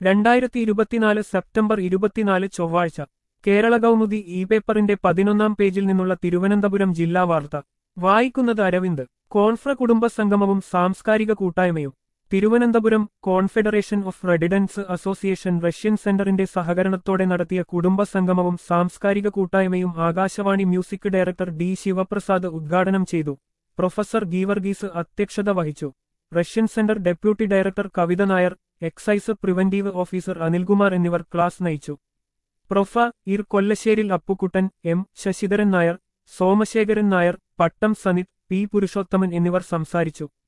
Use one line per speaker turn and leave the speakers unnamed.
രണ്ടായിരത്തി ഇരുപത്തിനാല് സെപ്റ്റംബർ ഇരുപത്തിനാല് ചൊവ്വാഴ്ച കേരള കൗമുദി ഇ പേപ്പറിന്റെ പതിനൊന്നാം പേജിൽ നിന്നുള്ള തിരുവനന്തപുരം ജില്ലാ വാർത്ത വായിക്കുന്നത് അരവിന്ദ് കോൺഫ്ര കുടുംബ സംഗമവും സാംസ്കാരിക കൂട്ടായ്മയും Thiruvananthapuram confederation of residents association Russian സെന്ററിന്റെ സഹകരണത്തോടെ നടത്തിയ കുടുംബ സംഗമവും സാംസ്കാരിക കൂട്ടായ്മയും Akashvani music director D Sivaprasad ഉദ്ഘാടനം ചെയ്തു പ്രൊഫസർ ഗീവർഗീസ് അധ്യക്ഷത വഹിച്ചു Russian centre deputy director Kavitha Nair excise preventive officer Anilkumar എന്നിവർ ക്ലാസ് നയിച്ചു പ്രൊഫ ഇർ കൊല്ലശ്ശേരിൽ അപ്പുക്കുട്ടൻ എം ശശിധരൻ നായർ സോമശേഖരൻ നായർ പട്ടം സനിത് പി പുരുഷോത്തമൻ എന്നിവർ സംസാരിച്ചു